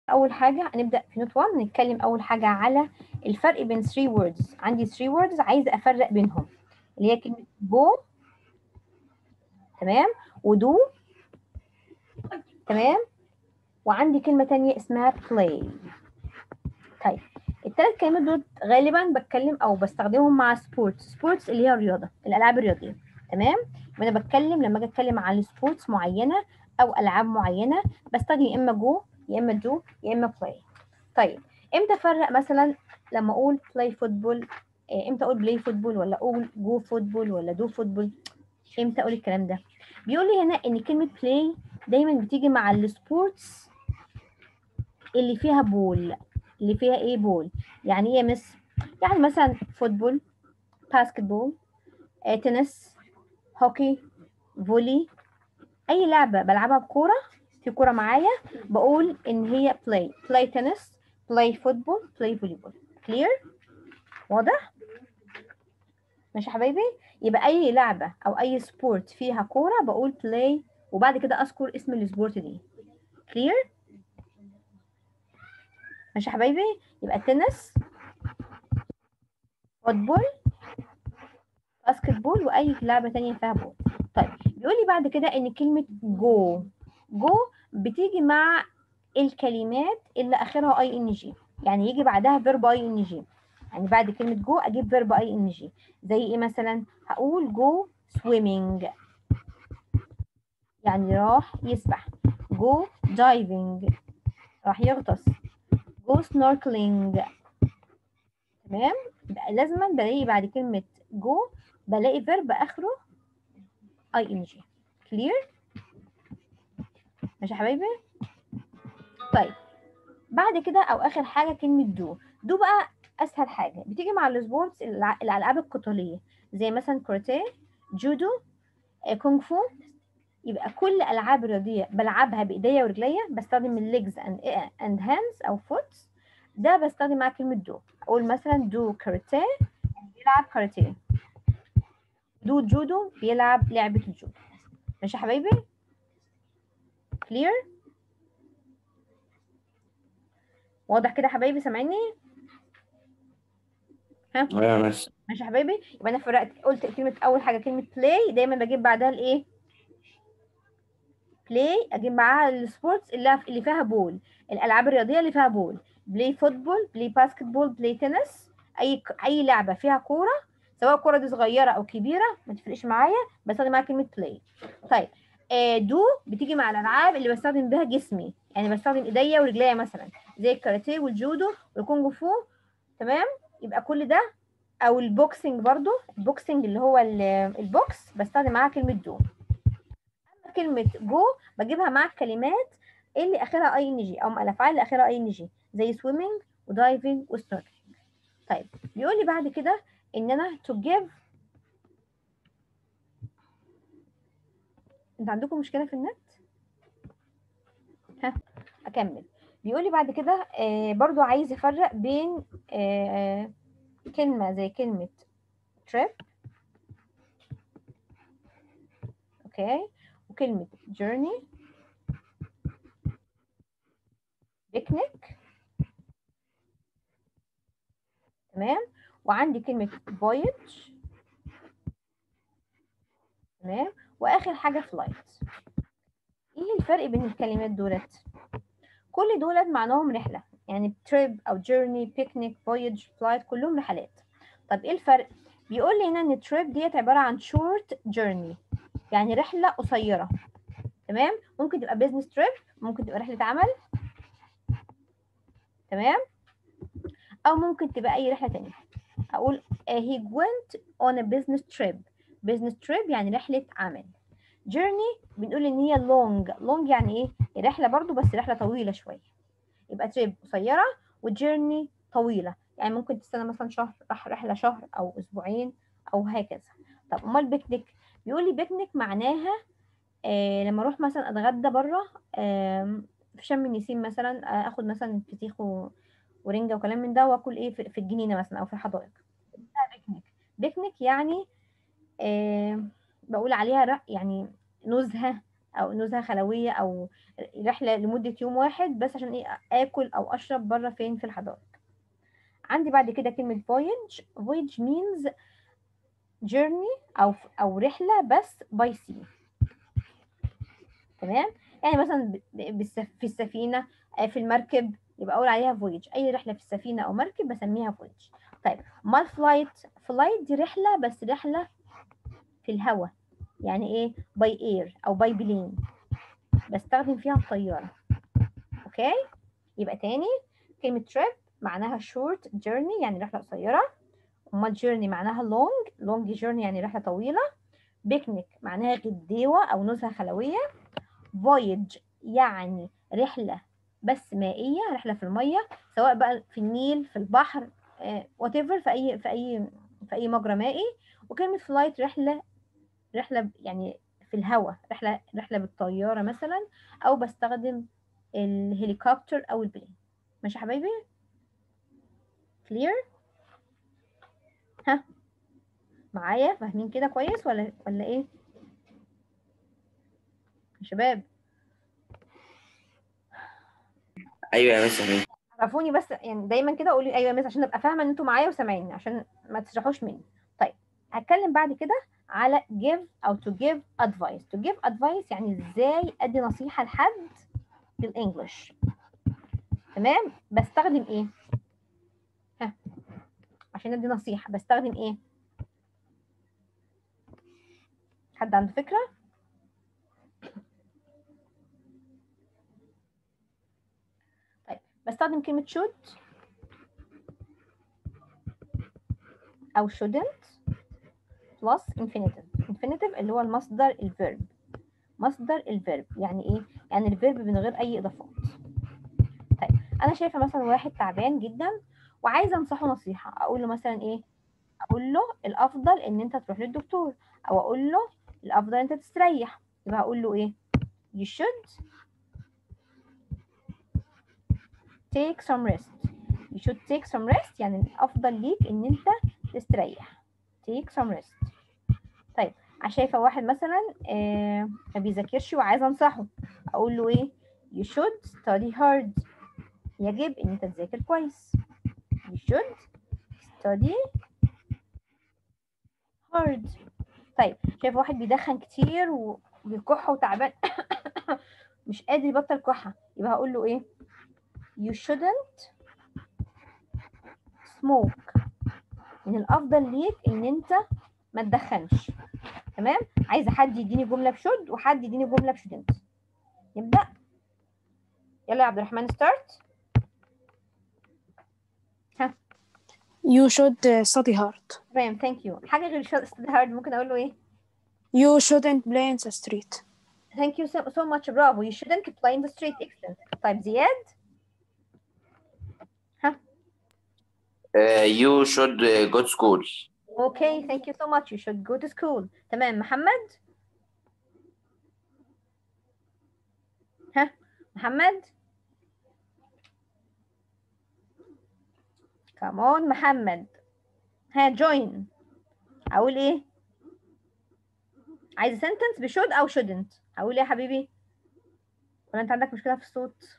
اول حاجه هنبدا في نوت 1 نتكلم اول حاجه على الفرق بين 3 words عندي 3 words عايزه افرق بينهم اللي هي كلمه go تمام ودو تمام وعندي كلمه تانية اسمها play طيب الثلاث كلمات دول غالبا بتكلم او بستخدمهم مع سبورتس سبورتس اللي هي الرياضه الالعاب الرياضيه تمام وانا بتكلم لما اجي اتكلم عن سبورتس معينه او العاب معينه بستخدم يا اما جو يا اما دو يا اما بلاي طيب امتى افرق مثلا لما اقول بلاي فوتبول امتى اقول بلاي فوتبول ولا اقول جو فوتبول ولا دو فوتبول امتى اقول الكلام ده بيقول لي هنا ان كلمه بلاي دايما بتيجي مع السبورتس اللي فيها بول اللي فيها ايه بول يعني ايه يا مس يعني مثلا فوتبول باسكتبول آه، تنس هوكي فولي اي لعبه بلعبها بكوره في كوره معايا بقول ان هي بلاي بلاي تنس بلاي فوتبول بلاي فوليبول كلير واضح ماشي يا حبايبي يبقى اي لعبه او اي سبورت فيها كوره بقول بلاي وبعد كده اذكر اسم السبورت دي كلير ماشي يا حبايبي يبقى تنس فوتبول باسكت بول واي لعبه تانية فيها بول طيب بيقول لي بعد كده ان كلمه جو جو بتيجي مع الكلمات اللي اخرها اي ان جي يعني يجي بعدها فيرب اي ان جي يعني بعد كلمه جو اجيب فيرب اي ان جي زي ايه مثلا هقول جو سويمنج يعني راح يسبح جو دايفنج راح يغطس جو سنوركلينج تمام يبقى لازما بلاقي بعد كلمه جو بلاقي فيرب اخره اي ان جي كلير ماشي يا حبايبي طيب بعد كده او اخر حاجه كلمه دو دو بقى اسهل حاجه بتيجي مع السبورتس الع- الالعاب القتاليه زي مثلا كاراتيه جودو آه، كونغ فو يبقى كل العاب رياضيه بلعبها بايديا ورجليا بستخدم الليجز اند اند هاندز او فوتس ده بستخدم معاه كلمه دو اقول مثلا دو كاراتيه بيلعب كاراتيه دو جودو بيلعب لعبه الجودو ماشي يا حبايبي كلير واضح كده يا حبايبي سامعيني ايوه يا مس ماشي يا حبايبي يبقى انا فرقت قلت كلمه اول حاجه كلمه بلاي دايما بجيب بعدها الايه بلاي اجيب معاها السبورتس اللي اللي فيها بول الالعاب الرياضيه اللي فيها بول بلاي فوتبول بلاي باسكت بول بلاي تنس اي اي لعبه فيها كوره سواء الكوره دي صغيره او كبيره ما تفرقش معايا بستخدم معاها كلمه بلاي طيب آه دو بتيجي مع الالعاب اللي بستخدم بيها جسمي يعني بستخدم ايديا ورجليا مثلا زي الكاراتيه والجودو والكونغ فو تمام يبقى كل ده او البوكسنج برضو البوكسنج اللي هو ال- البوكس بستخدم معاها كلمه دو اما كلمه جو بجيبها مع الكلمات اللي اخرها اي ان جي او مع الافعال اللي اخرها اي ان جي زي سويمنج ودايفنج وسنوركلينج طيب بيقول لي بعد كده ان انا to give انت عندكم مشكله في النت ها اكمل بيقول لي بعد كده آه برضو عايز يفرق بين آه كلمه زي كلمه trip اوكي وكلمه journey picnic تمام وعندي كلمة voyage تمام وآخر حاجة flight إيه الفرق بين الكلمات دولت؟ كل دولت معناهم رحلة يعني trip أو journey picnic voyage flight كلهم رحلات طب إيه الفرق؟ بيقول لي هنا إن trip ديت عبارة عن short journey يعني رحلة قصيرة تمام ممكن تبقى business trip ممكن تبقى رحلة عمل تمام أو ممكن تبقى أي رحلة تانية أقول uh, he went on a business trip business trip يعني رحلة عمل journey بنقول إن هي long long يعني إيه رحلة برضو بس رحلة طويلة شوية يبقى trip قصيرة وjourney طويلة يعني ممكن تستنى مثلا شهر راح رحلة شهر أو أسبوعين أو هكذا طب أمال بيكنيك بيقول لي بيكنيك معناها آه لما أروح مثلا أتغدى بره آه في شم النسيم مثلا آه آخد مثلا فسيخ و- ورنجة وكلام من ده وآكل إيه في في الجنينة مثلا أو في الحدائق اسمها بيكنيك بيكنيك يعني آه بقول عليها ر- يعني نزهة او نزهه خلويه او رحله لمده يوم واحد بس عشان ايه اكل او اشرب بره فين في الحدائق عندي بعد كده كلمه voyage voyage means journey او او رحله بس by sea تمام يعني مثلا ب- بالسف- في السفينه آه، في المركب يبقى اقول عليها voyage اي رحله في السفينه او مركب بسميها voyage طيب امال فلايت فلايت دي رحله بس رحله في الهواء يعني ايه باي اير او باي بلين بستخدم فيها الطياره اوكي يبقى تاني كلمه trip معناها short journey يعني رحله قصيره امال journey معناها long long journey يعني رحله طويله بيكنيك معناها غديوه او نزهه خلويه voyage يعني رحله بس مائيه رحله في الميه سواء بقى في النيل في البحر وات ايفر في اي في اي في اي مجرى مائي وكلمه فلايت رحله رحله ب- يعني في الهواء رحله رحله بالطياره مثلا او بستخدم الهليكوبتر او البلين ماشي يا حبايبي كلير ها معايا فاهمين كده كويس ولا ولا ايه يا شباب ايوه يا مس أمين. عرفوني بس يعني دايما كده قولي ايوه يا مس عشان ابقى فاهمه ان انتوا معايا وسامعيني عشان ما تشرحوش مني طيب هتكلم بعد كده على give او to give advice to give advice يعني ازاي ادي نصيحه لحد بالانجلش تمام بستخدم ايه ها عشان ادي نصيحه بستخدم ايه حد عنده فكره طيب بستخدم كلمه should او shouldn't plus infinitive infinitive اللي هو المصدر الفيرب مصدر الفيرب يعني ايه يعني الفيرب من غير اي اضافات طيب انا شايفه مثلا واحد تعبان جدا وعايزه انصحه نصيحه اقول له مثلا ايه اقول له الافضل ان انت تروح للدكتور او اقول له الافضل ان انت تستريح يبقى هقول له ايه you should take some rest you should take some rest يعني الافضل ليك ان انت تستريح take some rest طيب شايفه واحد مثلا آه ما بيذاكرش وعايزه انصحه اقول له ايه you should study hard يجب ان انت تذاكر كويس you should study hard طيب شايف واحد بيدخن كتير وبيكح وتعبان مش قادر يبطل كحة يبقى هقول له ايه you shouldn't smoke من الافضل ليك ان انت ما تدخنش تمام عايزه حد يديني جمله بشد وحد يديني جمله بشدنت نبدا يلا يا عبد الرحمن ستارت You should uh, study hard. تمام ثانك يو حاجه غير study hard ممكن اقول له ايه You shouldn't play in the street. Thank you so, so much برافو you shouldn't play in the street excellent طيب زياد Uh, you should uh, go to school. okay thank you so much you should go to school تمام محمد ها محمد come on محمد ها join اقول ايه عايزه sentence بشود او shouldn't اقول ايه يا حبيبي ولا انت عندك مشكله في الصوت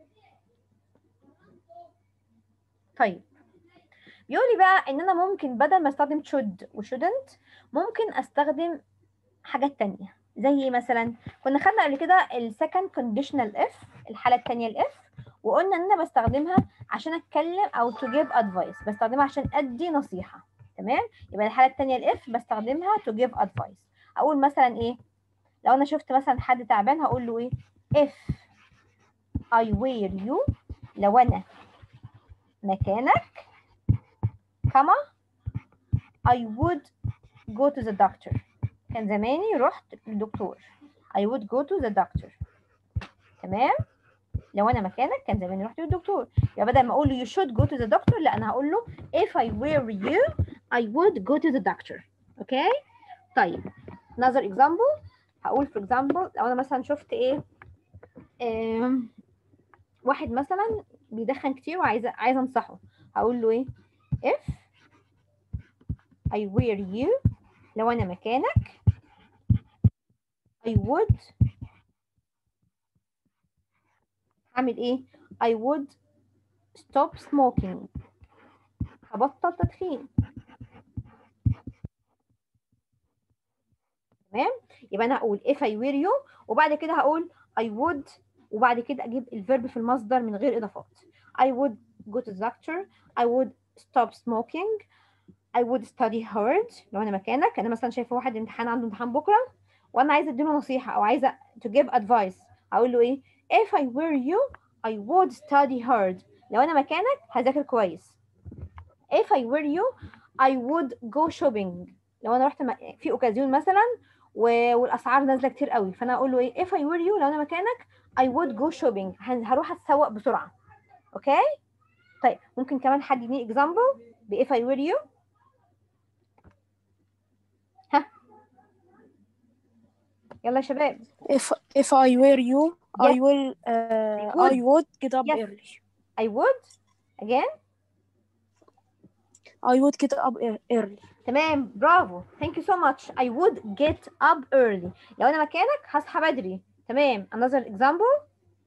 طيب بيقول لي بقى ان انا ممكن بدل ما استخدم should و shouldn't ممكن استخدم حاجات تانية زي مثلا كنا خدنا قبل كده ال second conditional if الحالة التانية ال if وقلنا ان انا بستخدمها عشان اتكلم او to give advice بستخدمها عشان ادي نصيحة تمام يبقى الحالة التانية ال if بستخدمها to give advice اقول مثلا ايه لو انا شفت مثلا حد تعبان هقول له ايه if I were you لو انا مكانك كما I would go to the doctor كان زماني رحت للدكتور I would go to the doctor تمام لو انا مكانك كان زماني رحت للدكتور يبقى بدل ما اقول له you should go to the doctor لا انا هقول له if I were you I would go to the doctor اوكي طيب another example هقول for example لو انا مثلا شفت ايه آم، واحد مثلا بيدخن كتير وعايزه عايزه انصحه هقول له ايه if I were you لو أنا مكانك I would اعمل ايه I would stop smoking هبطل تدخين تمام يبقى انا هقول if I were you وبعد كده هقول I would وبعد كده اجيب الفيرب في المصدر من غير اضافات I would go to the doctor I would stop smoking I would study hard لو انا مكانك انا مثلا شايفه واحد امتحان عنده امتحان بكره وانا عايزه اديله نصيحه او عايزه to give advice اقول له ايه if I were you I would study hard لو انا مكانك هذاكر كويس if I were you I would go shopping لو انا رحت م- في اوكازيون مثلا و- والاسعار نازله كتير قوي فانا اقول له ايه if I were you لو انا مكانك I would go shopping هن- هروح اتسوق بسرعه اوكي طيب ممكن كمان حد يديني example ب if I were you ها يلا يا شباب If if I were you, I Yes. will uh, would. I would get up Yes. early. I would again I would get up ear- early. تمام برافو thank you so much I would get up early لو انا مكانك هصحى بدري تمام another example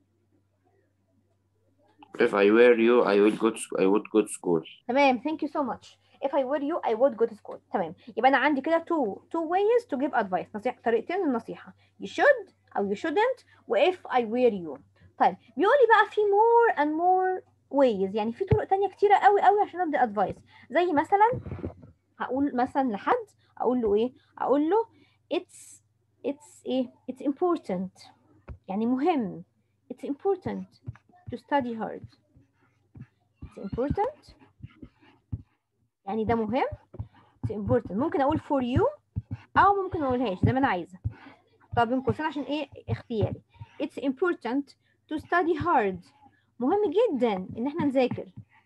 If I were you, I would go to sc- I would go to school. تمام thank you so much if I were you I would go to school تمام يبقى انا عندي كده two two ways to give advice نصيحة طريقتين للنصيحة you should او you shouldn't و if I were you طيب بيقول لي بقى في more and more ways يعني في طرق تانية كتيرة قوي قوي عشان ادي advice زي مثلا هقول مثلا لحد اقول له ايه اقول له it's it's ايه it's important يعني مهم it's important to study hard it's important يعني ده مهم it's important ممكن اقول for you او ممكن ما اقولهاش زي ما انا عايزه طب بين قوسين عشان ايه اختياري it's important to study hard مهم جدا ان احنا نذاكر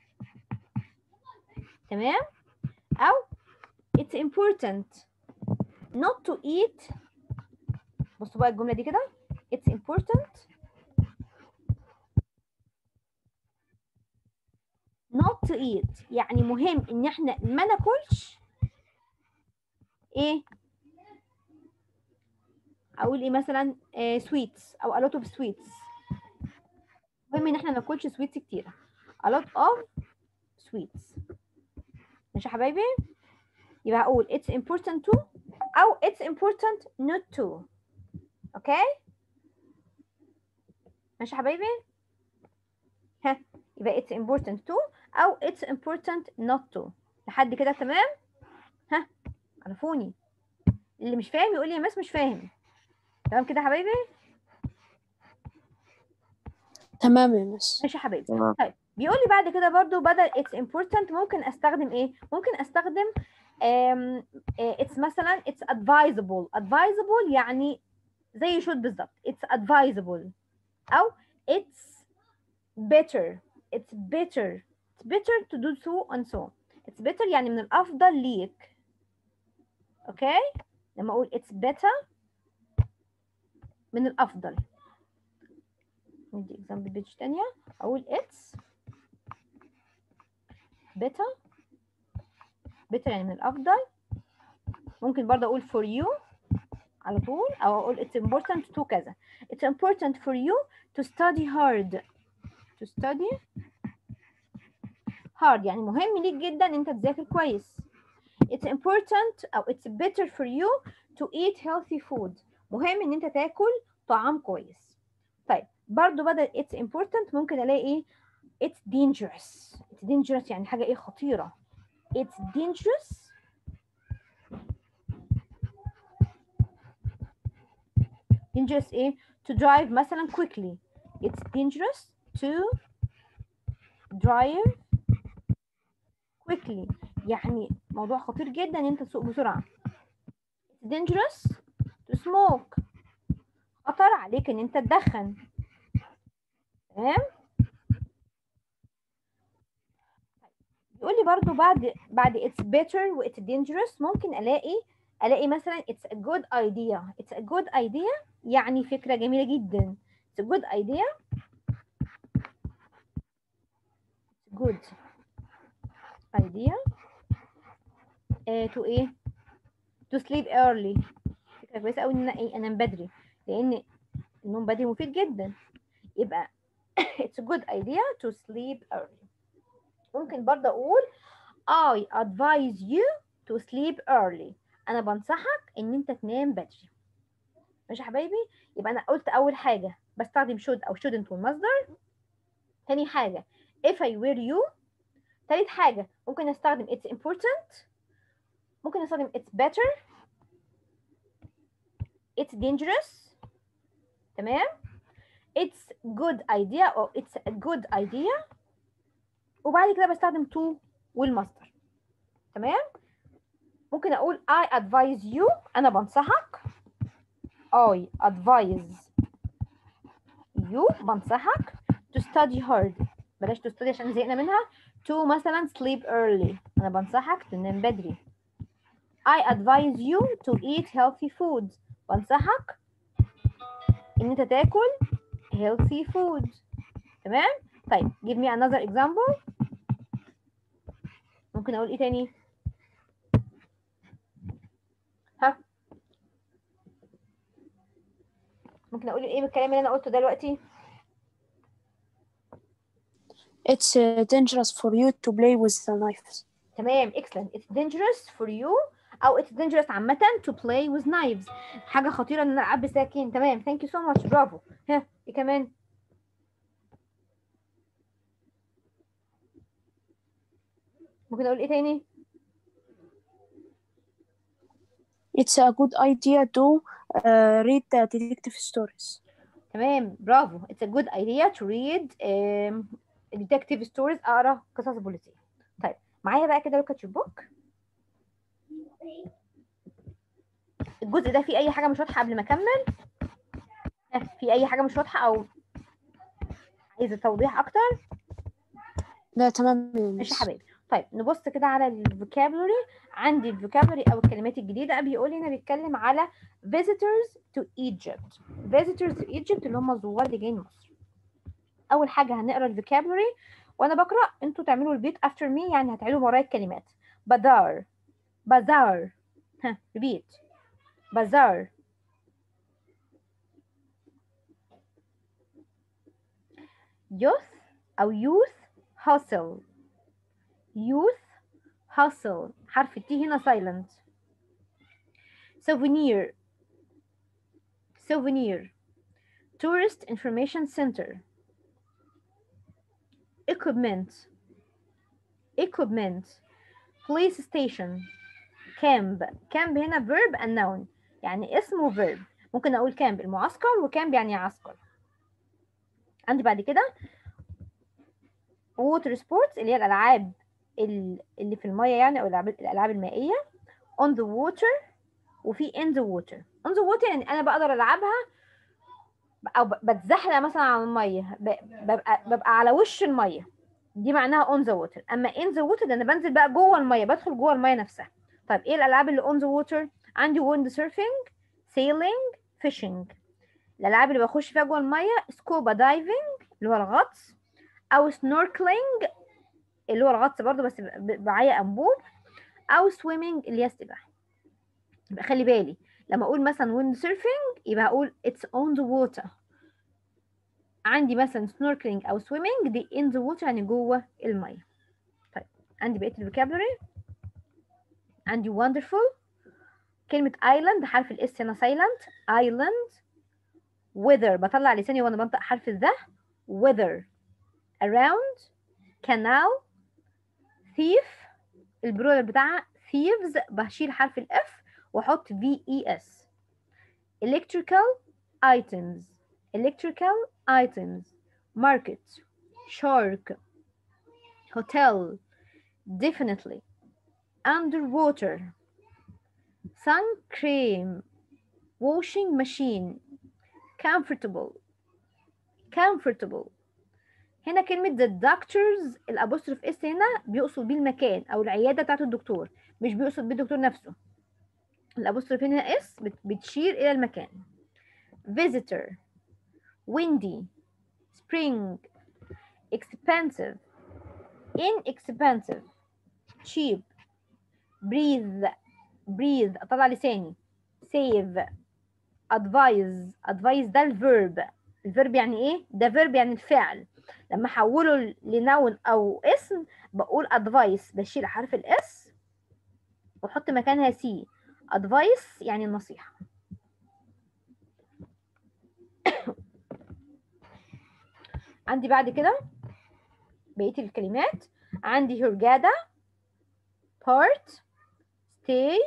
تمام او it's important not to eat بصوا بقى الجمله دي كده it's important not to eat يعني مهم ان احنا ما ناكلش ايه اقول ايه مثلا آه sweets او a lot of sweets مهم ان احنا ما ناكلش sweets كتيره a lot of sweets ماشي يا حبايبي يبقى هقول it's important to او it's important not to اوكي ماشي يا حبايبي ها يبقى it's important to او it's important not to لحد كده تمام ها عرفوني اللي مش فاهم يقول لي يا مس مش فاهم تمام كده يا حبايبي تمام يا مس ماشي يا حبايبي تمام. طيب بيقول لي بعد كده برضو بدل it's important ممكن استخدم ايه ممكن استخدم um, it's مثلا it's advisable advisable يعني زي should بالظبط it's advisable او it's better it's better it's better to do so and so it's better يعني من الافضل ليك اوكي لما اقول it's better من الافضل ندي example بيج تانية اقول it's better better يعني من الافضل ممكن برضه اقول for you على طول او اقول it's important to كذا it's important for you to study hard to study hard يعني مهم ليك جدا ان انت تذاكر كويس it's important او it's better for you to eat healthy food مهم ان انت تاكل طعام كويس طيب برضو بدل it's important ممكن الاقي ايه it's dangerous it's dangerous يعني حاجة ايه خطيرة it's dangerous dangerous ايه to drive مثلا quickly it's dangerous to drive quickly يعني موضوع خطير جدا ان انت تسوق بسرعة it's dangerous to smoke خطر عليك ان انت تدخن تمام يقول لي برضو بعد بعد it's better و it's dangerous ممكن الاقي الاقي مثلا it's a good idea it's a good idea يعني فكرة جميلة جدا it's a good idea good idea uh, to ايه to sleep early فكرة كويسة قوي ان انا ايه انام بدري لان النوم بدري مفيد جدا يبقى it's a good idea to sleep early ممكن برضه اقول I advise you to sleep early انا بنصحك ان انت تنام بدري ماشي يا حبايبي يبقى انا قلت اول حاجه بستخدم should او shouldn't والمصدر تاني حاجه if I were you تالت حاجه ممكن استخدم it's important ممكن استخدم it's better it's dangerous تمام it's good idea or it's a good idea وبعد كده بستخدم to والمصدر تمام ممكن اقول I advise you انا بنصحك I advise you بنصحك to study hard بلاش to study عشان زهقنا منها to مثلا sleep early انا بنصحك تنام بدري I advise you to eat healthy food بنصحك ان انت تاكل healthy food تمام طيب give me another example ممكن اقول ايه تاني ها ممكن اقول ايه بالكلام اللي انا قلته ده دلوقتي It's uh, dangerous for you to play with the knives. تمام excellent it's dangerous for you او it's dangerous عامة to play with knives حاجة خطيرة ان انا العب بسكين تمام thank you so much برافو ها ايه كمان ممكن اقول ايه تاني It's a good idea to uh, read the detective stories. تمام برافو it's a good idea to read um, detective stories اقرا قصص بوليسية طيب معايا بقى كده look at your book الجزء ده فيه اي حاجة مش واضحة قبل ما اكمل ها، في اي حاجة مش واضحة او عايزة توضيح اكتر لا تمام يا ماشي يا مس. حبايبي طيب نبص كده على الفوكابولري عندي الفوكابولري او الكلمات الجديده بيقول هنا بيتكلم على visitors to Egypt visitors to Egypt اللي هم الزوار اللي جايين مصر اول حاجه هنقرا الفوكابولري وانا بقرا انتوا تعملوا البيت after me يعني هتعيدوا ورايا الكلمات بازار بازار ها repeat بازار youth او youth hustle youth hustle حرف التي هنا silent souvenir souvenir tourist information center equipment equipment police station camp camp هنا verb and noun يعني اسم و verb ممكن اقول camp المعسكر وكامب يعني عسكر عندي بعد كده water sports اللي هي الالعاب ال- اللي في المية يعني أو الألعاب الألعاب المائية on the water وفي in the water on the water يعني أنا بقدر ألعبها أو ب- بتزحلق مثلا على المية ب- ببقى ببقى على وش المية دي معناها on the water أما in the water ده أنا بنزل بقى جوه المية بدخل جوه المية نفسها طيب إيه الألعاب اللي on the water عندي wind surfing sailing fishing الألعاب اللي بخش فيها جوه المية scuba diving اللي هو الغطس أو snorkeling اللي هو الغطس برضو بس ب- معايا انبوب او swimming اللي هي السباحه يبقى خلي بالي لما اقول مثلا wind surfing يبقى اقول it's on the water عندي مثلا snorkeling او swimming دي in the water يعني جوه الميه طيب عندي بقيه الفوكابلري عندي wonderful كلمة island حرف الاس هنا silent island weather بطلع لساني وانا بنطق حرف الذا weather around canal thief البرولر بتاعها thieves بشيل حرف الاف واحط في اي اس electrical items electrical items market shark hotel definitely underwater sun cream washing machine comfortable comfortable هنا كلمة the doctors الأبوستروف اس هنا بيقصد بيه المكان أو العيادة بتاعت الدكتور مش بيقصد بيه الدكتور نفسه الأبوستروف هنا اس بت- بتشير إلى المكان visitor windy spring expensive inexpensive cheap breathe breathe أطلع لساني save advise advise ده الفيرب الفيرب يعني ايه ده فيرب يعني الفعل لما احوله لنون او اسم بقول ادفايس بشيل حرف الاس واحط مكانها سي ادفايس يعني النصيحه عندي بعد كده بقيه الكلمات عندي هرجادا part stay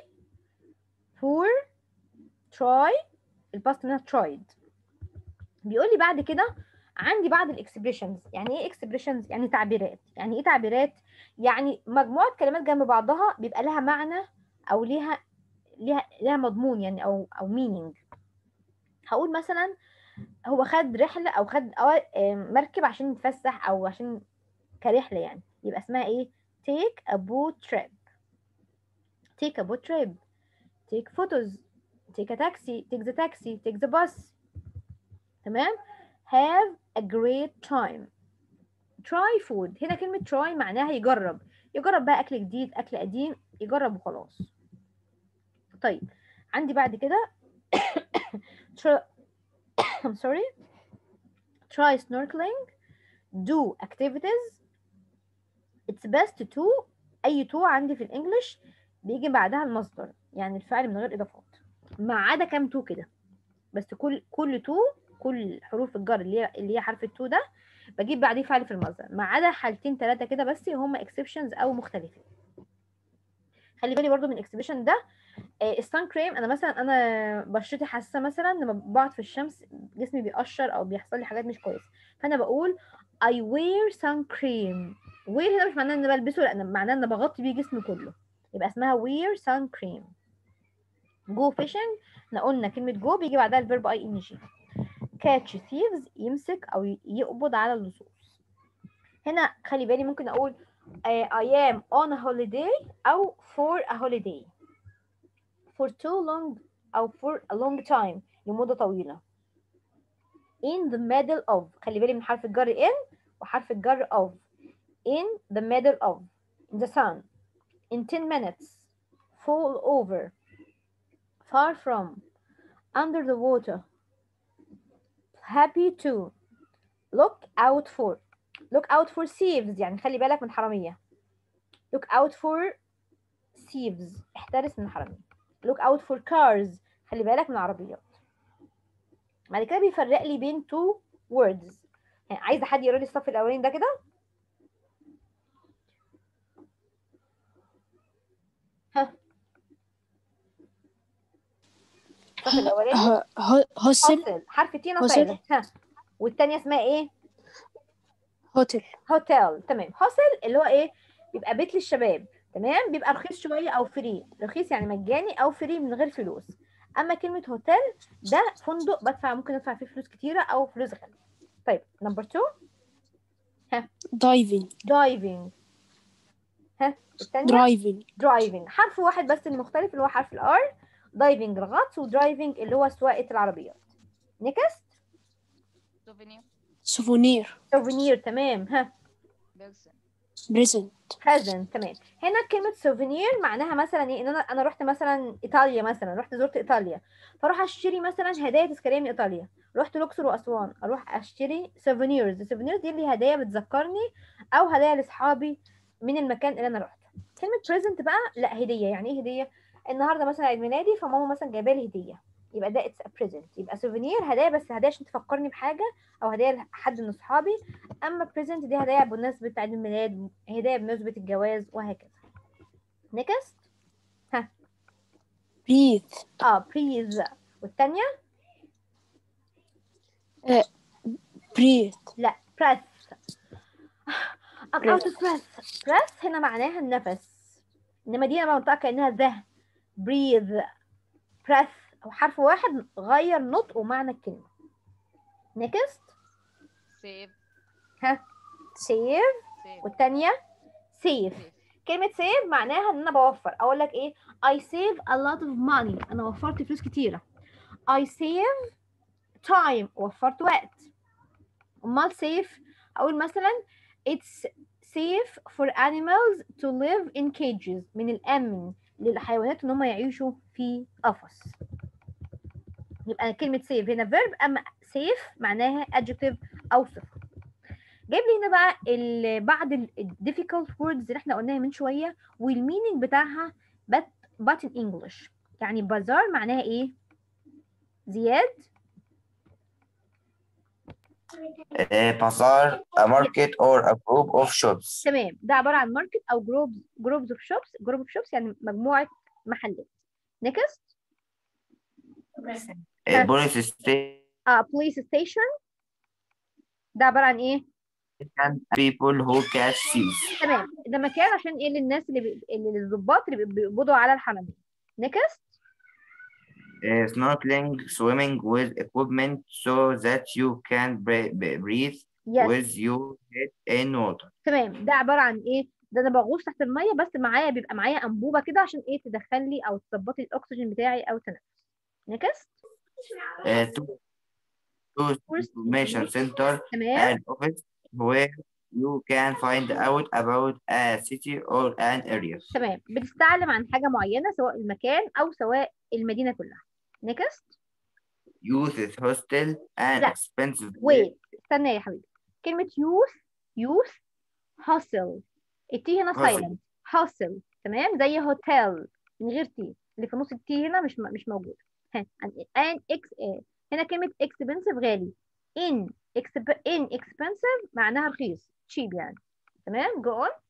for try الباست انها tried بيقول لي بعد كده عندي بعض الاكسبريشنز يعني ايه اكسبريشنز يعني تعبيرات يعني ايه تعبيرات يعني مجموعه كلمات جنب بعضها بيبقى لها معنى او ليها ليها ليها مضمون يعني او او مينينج هقول مثلا هو خد رحله او خد أو آم، مركب عشان يتفسح او عشان كرحله يعني يبقى اسمها ايه take a boat trip take a boat trip take photos take a taxi take the taxi take the bus تمام have a great time try food هنا كلمة try معناها يجرب يجرب بقى أكل جديد أكل قديم يجرب وخلاص طيب عندي بعد كده try I'm sorry try snorkeling do activities it's best to أي to عندي في الإنجليش بيجي بعدها المصدر يعني الفعل من غير إضافات ما عدا كام تو كده بس كل كل تو كل حروف الجر اللي هي اللي هي حرف التو ده بجيب بعديه فعل في المصدر ما عدا حالتين ثلاثه كده بس هم اكسبشنز او مختلفين خلي بالي برضو من الاكسبشن ده السان كريم انا مثلا انا بشرتي حاسه مثلا لما بقعد في الشمس جسمي بيقشر او بيحصل لي حاجات مش كويسه فانا بقول I wear sun cream wear هنا مش معناه ان أنا بلبسه لا معناه ان أنا بغطي بيه جسمي كله يبقى اسمها wear sun cream go fishing احنا قلنا كلمة جو بيجي بعدها الفيرب اي ان جي catch thieves يمسك او ي- يقبض على اللصوص هنا خلي بالي ممكن اقول آه، I am on a holiday او for a holiday for too long او for a long time لمدة طويلة in the middle of خلي بالي من حرف الجر in وحرف الجر of in the middle of the sun in 10 minutes fall over far from under the water happy to look out for look out for thieves يعني خلي بالك من حرامية look out for thieves احترس من الحرامية look out for cars خلي بالك من العربيات بعد كده بيفرق لي بين two words يعني عايزة حد يقرا لي الصف الأولاني ده كده ها الصف الأولاني ه- ه- هوستل هوستل حرف تي هوستل. سايلنت ها والتانية اسمها ايه؟ هوتل هوتيل تمام هوستل اللي هو ايه؟ بيبقى بيت للشباب تمام بيبقى رخيص شوية أو فري رخيص يعني مجاني أو فري من غير فلوس أما كلمة هوتيل ده فندق بدفع ممكن أدفع فيه فلوس كتيرة أو فلوس غالية طيب نمبر 2 دايفنج دايفنج ها التانية درايفنج درايفنج حرف واحد بس المختلف اللي هو حرف الار دايفنج الغطس ودرايفنج اللي هو سواقة العربيات نيكست souvenir, سوفونير سوفينير تمام ها person, بريزنت present تمام هنا كلمة سوفينير معناها مثلا ايه ان انا انا رحت مثلا ايطاليا مثلا رحت زرت ايطاليا فاروح اشتري مثلا هدايا تذكاريه من ايطاليا رحت الاقصر واسوان اروح اشتري سوفينيرز السوفينيرز دي اللي هدايا بتذكرني او هدايا لاصحابي من المكان اللي انا رحته كلمة present بقى لا هدية يعني ايه هدية النهارده مثلا عيد ميلادي فماما مثلا جايبه لي هدية يبقى ده اتس بريزنت يبقى سوفينير هدايا بس هدايا عشان تفكرني بحاجة او هدايا لحد من اصحابي اما بريزنت دي هدايا بمناسبة عيد الميلاد هدايا بمناسبة الجواز وهكذا نيكست بريث اه بريز والتانية بريث لا بريث I'm out of breath breath هنا معناها النفس انما دي انا بنطقها كانها ذه breathe breath او حرف واحد غير نطق ومعنى الكلمة نيكست save, سيف save, والتانية سيف save, كلمة سيف معناها ان انا بوفر اقول لك ايه I save a lot of money انا وفرت فلوس كتيرة I save time وفرت وقت امال سيف اقول مثلا it's safe for animals to live in cages من الامن للحيوانات ان هم يعيشوا في قفص يبقى كلمة سيف هنا verb اما سيف معناها adjective او صفة جايب لي هنا بقى ال- بعض ال ال- difficult words اللي احنا قلناها من شويه والمينينج بتاعها but but in English يعني بازار معناها ايه زياد Uh, bazaar, a market or a group of shops. تمام ده عباره عن ماركت او جروبز جروبز اوف شوبس جروب اوف شوبس يعني مجموعه محلات next A police station اه police station ده عباره عن ايه and people who catch thieves. تمام ده مكان عشان ايه للناس اللي بي... اللي للضباط اللي بي- بيقبضوا على الحرامية next Uh, snorkeling, swimming with equipment so that you can bre- bre- breathe yes with your head in water. تمام ده عباره عن ايه ده انا بغوص تحت الميه بس معايا بيبقى معايا انبوبه كده عشان ايه تدخل لي او تظبط لي الاكسجين بتاعي او التنفس next Uh, to, to information center تمام and office where you can find out about a city or an area. تمام بتستعلم عن حاجه معينه سواء المكان او سواء المدينه كلها next Youth hostel and لا. expensive wait استنى يا حبيبي كلمه youth youth hustle التي هنا Hustle. silent hustle تمام زي هوتيل من غير تي اللي في نص التي هنا مش م- مش موجود ها ان اكس هنا كلمه expensive غالي in exp inexpensive معناها رخيص cheap يعني تمام go on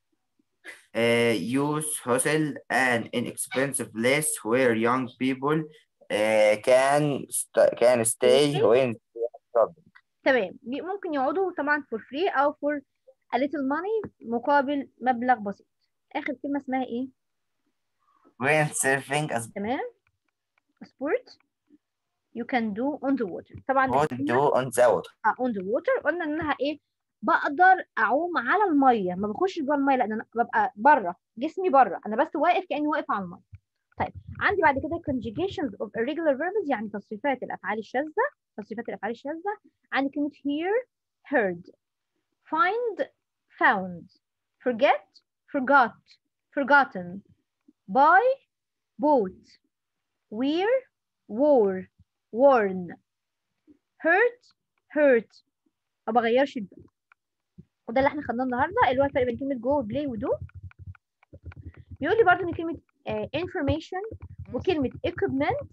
uh, youth hostel an inexpensive place where young people uh, can st- can stay Okay. when تمام بي- ممكن يقعدوا طبعا for free او for a little money مقابل مبلغ بسيط اخر كلمه اسمها ايه when surfing as تمام sport you can do on the water طبعا what إحنا- do on the water. آه، on the water قلنا انها ايه بقدر اعوم على الميه ما بخش جوه الميه لان انا ببقى بره جسمي بره انا بس واقف كاني واقف على الميه طيب عندي بعد كده conjugations of irregular verbs يعني تصريفات الافعال الشاذه تصريفات الافعال الشاذه عندي كلمه hear heard find found forget forgot forgotten buy bought wear wore worn hurt hurt ما بغيرش الفعل وده اللي احنا خدناه النهارده اللي هو الفرق بين كلمه جو وبلاي ودو بيقول لي برضه ان كلمه آه information وكلمه equipment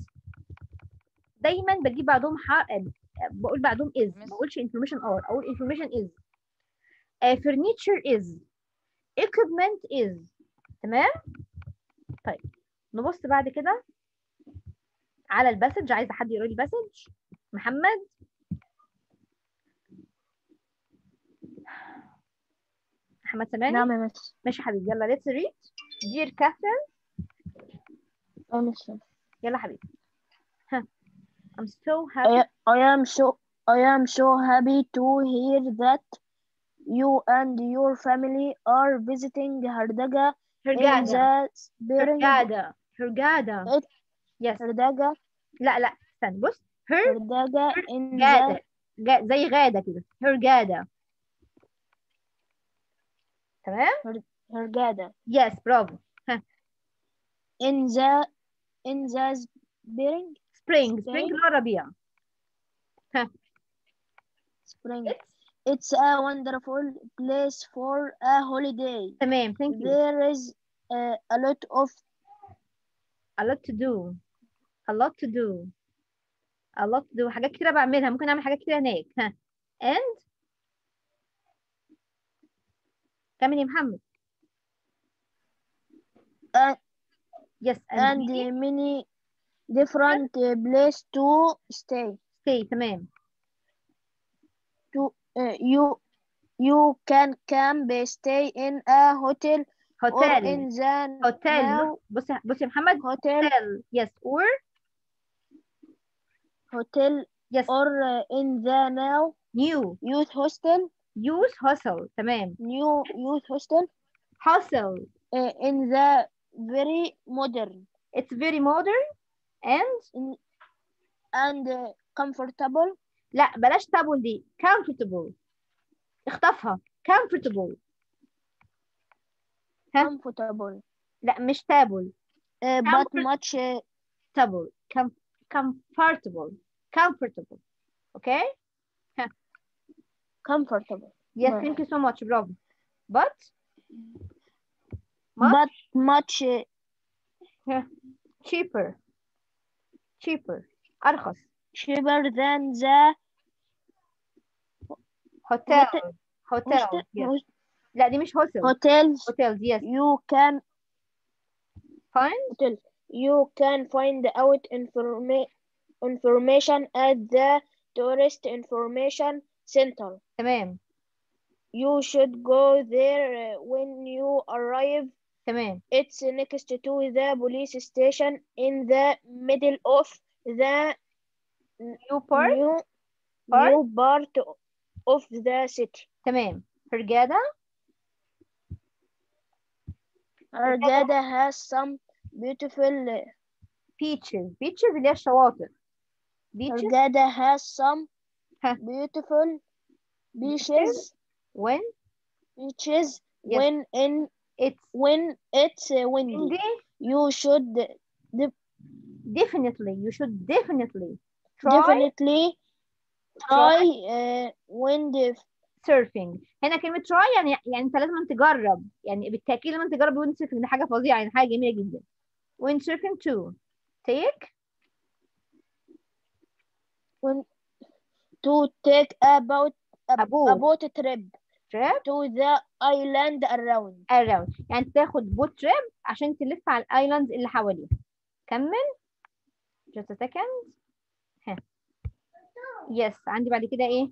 دايما بجيب بعدهم ح... آه، بقول بعدهم is ما Miss. بقولش information are اقول information is آه furniture is equipment is تمام طيب نبص بعد كده على الباسج عايزه حد يقرا لي الباسج محمد محمد سامعني نعم يا مس ماشي يا حبيبي يلا let's read dear Catherine أه مس يلا حبيبي ها I'm so I, happy I am so I am so happy to hear that you and your family are visiting Hardaga in Hurghada the spring Hurghada Hurghada It- yes Hardaga لا لا استنى بص Hurghada Hardaga in the جا- زي غادة كده Hurghada تمام Hardaga yes برافو in the in the spring spring spring Spring. اللي هو الربيع spring It's- it's a wonderful place for a holiday تمام thank you there is uh, a lot of a lot to do a lot to do a lot to do حاجات كتيرة بعملها ممكن أعمل حاجات كتيرة هناك ها and كمل يا محمد uh, yes and, and we many different uh, place to stay stay تمام to uh, you you can camp stay in a hotel or hotel in the hotel now بص بص يا محمد hotel hotel yes or hotel yes or uh, in the now new youth hostel use hustle تمام new youth hostel hustle uh, in the very modern it's very modern and and uh, comfortable لا بلاش تابل دي comfortable اخطفها comfortable ها؟ comfortable لا مش تابل uh, but Comfort- much uh, comfortable com comfortable comfortable okay comfortable yes ما- thank you so much برافو but much but much uh, cheaper cheaper أرخص cheaper than the hotel Hotel- hotel host- yes. host- لا دي مش hostel hotels hotels yes you can fine hotel you can find out informa information at the tourist information center تمام you should go there uh, when you arrive تمام It's next to the police station in the middle of the new part new, Part? new part of the city. تمام فرجادة Argada has some beautiful. beaches beaches اللي هي الشواطئ beaches Argada has some Huh. beautiful beaches. when Beaches Yes. when in it's when it's uh, windy. windy You should definitely you should definitely try definitely try uh, wind surfing هنا كلمة try يعني يعني انت لازم تجرب يعني بالتأكيد لازم تجرب wind surfing دي حاجة فظيعة يعني حاجة جميلة جدا wind surfing too take when to take about a, A boat. a boat trip trip to the island around. around يعني تاخد boat trip عشان تلف على الايلاندز اللي حواليها كمل just a second ها yes عندي بعد كده ايه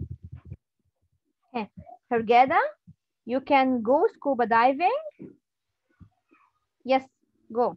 ها فرجادة you can go scuba diving yes go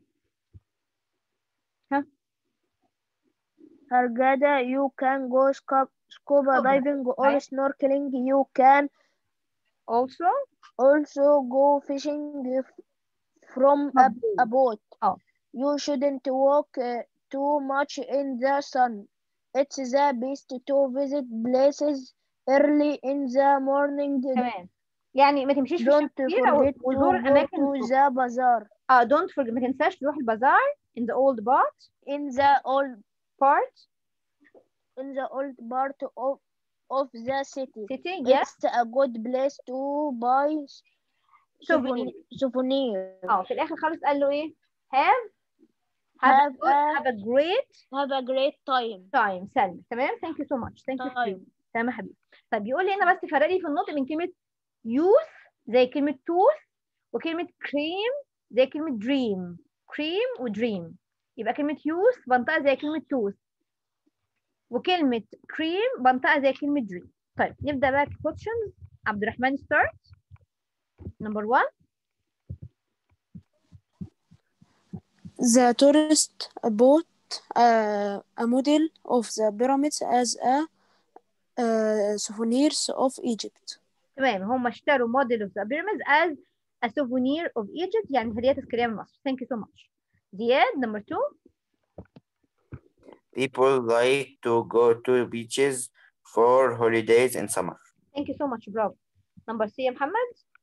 Hargada, you can go scuba, scuba Scuba, diving or right. snorkeling. You can also also go fishing f- from A a, a boat. Oh. You shouldn't walk uh, too much in the sun. It's the best to visit places early in the morning. تمام يعني ما تمشيش في Don't الشمس كتير أو- forget to وزور go اماكن to الصبح. the bazaar اه don't forget ما تنساش تروح البازار in the old part in the old part in the old part of, of the city. city yes It's a good place to buy souvenir souvenir. اه في الاخر خالص قال له ايه have have, Have a, good, a- have a great Have a great time. time سلمى تمام thank you so much thank you Time. Steve. تمام يا حبيبي طب يقول لي هنا بس فرق لي في النطق من كلمة youth زي كلمة tooth وكلمة cream زي كلمة dream cream ودream يبقى كلمة youth بنطقها زي كلمة tooth وكلمة cream بنطقها زي كلمة dream طيب نبدأ بقى questions عبد الرحمن start number one The tourist bought uh, a model of the pyramids as a uh, souvenirs of Egypt. تمام هم اشتروا model of the pyramids as a souvenir of Egypt يعني هدية تذكارية من مصر thank you so much زياد number two People like to go to beaches for holidays in summer. thank you so much برافو number three يا محمد